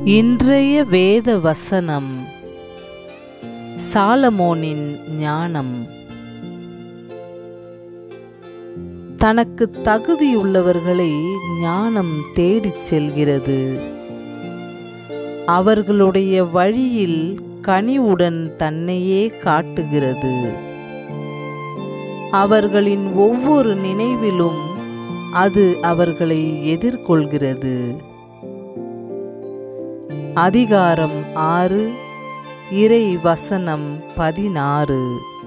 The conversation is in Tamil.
இன்றைய வேத வசனம் சாலமோனின் ஞானம் தனக்கு தகுதியுள்ளவர்களை ஞானம் தேடிச் செல்கிறது அவர்களுடைய வழியில் கனிவுடன் தன்னையே காட்டுகிறது அவர்களின் ஒவ்வொரு நினைவிலும் அது அவர்களை எதிர்கொள்கிறது அதிகாரம் ஆறு இறை வசனம் பதினாறு